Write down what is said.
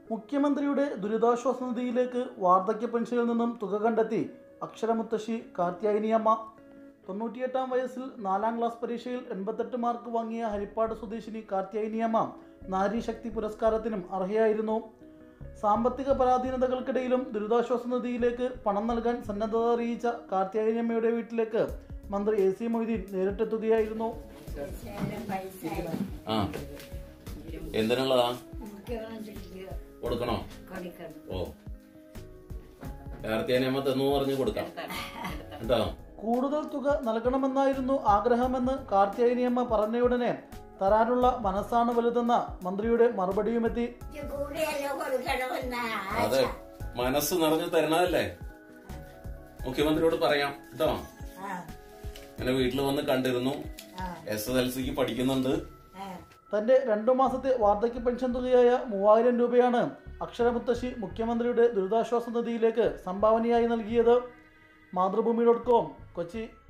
മുഖ്യമന്ത്രിയുടെ ദുരിതാശ്വാസ നിധിയിലേക്ക് വാർദ്ധക്യ പെൻഷനിൽ നിന്നും തുക കണ്ടെത്തി അക്ഷരമുത്തശ്ശി കാർത്യായനിയമ്മ തൊണ്ണൂറ്റിയെട്ടാം വയസ്സിൽ നാലാം ക്ലാസ് പരീക്ഷയിൽ എൺപത്തെട്ട് മാർക്ക് വാങ്ങിയ ഹരിപ്പാട് സ്വദേശിനി കാർത്യായനിയമ്മ നാരീശക്തി പുരസ്കാരത്തിനും അർഹയായിരുന്നു സാമ്പത്തിക പരാധീനതകൾക്കിടയിലും ദുരിതാശ്വാസ നിധിയിലേക്ക് പണം നൽകാൻ സന്നദ്ധത അറിയിച്ച കാർത്യായനിയമ്മയുടെ വീട്ടിലേക്ക് മന്ത്രി എ സി മൊയ്തീൻ നേരിട്ടെത്തുകയായിരുന്നു ആ എന്തിനുള്ളതാ മുഖ്യമന്ത്രിക്ക് കൊടുക്കണോ കൊടുക്കണം ഓ കാർത്തിയാനിയമ്മ തന്നു പറഞ്ഞ് കൊടുക്കാം കേട്ടോ കൂടുതൽ തുക നൽകണമെന്നായിരുന്നു ആഗ്രഹമെന്ന് കാർത്തിയായനിയമ്മ പറഞ്ഞയുടനെ തരാനുള്ള മനസ്സാണ് വലുതെന്ന മന്ത്രിയുടെ മറുപടിയുമെത്തി കൂടിയല്ലോ കൊടുക്കണമെന്ന അതെ മനസ്സ് നിറഞ്ഞു തരണതല്ലേ മുഖ്യമന്ത്രിയോട് പറയാം കേട്ടോ ആ ഇങ്ങനെ വീട്ടിൽ വന്ന് കണ്ടിരുന്നു ആ എസ് എസ് എൽ സിക്ക് പഠിക്കുന്നുണ്ട് ആ തന്റെ രണ്ടു മാസത്തെ വാർദ്ധക്യ പെൻഷൻ തുകയായ മൂവായിരം രൂപയാണ് അക്ഷരമുത്തശ്ശി മുഖ്യമന്ത്രിയുടെ ദുരിതാശ്വാസ നിധിയിലേക്ക് സംഭാവനയായി നൽകിയത് മാതൃഭൂമി ഡോട്ട് കോം കൊച്ചി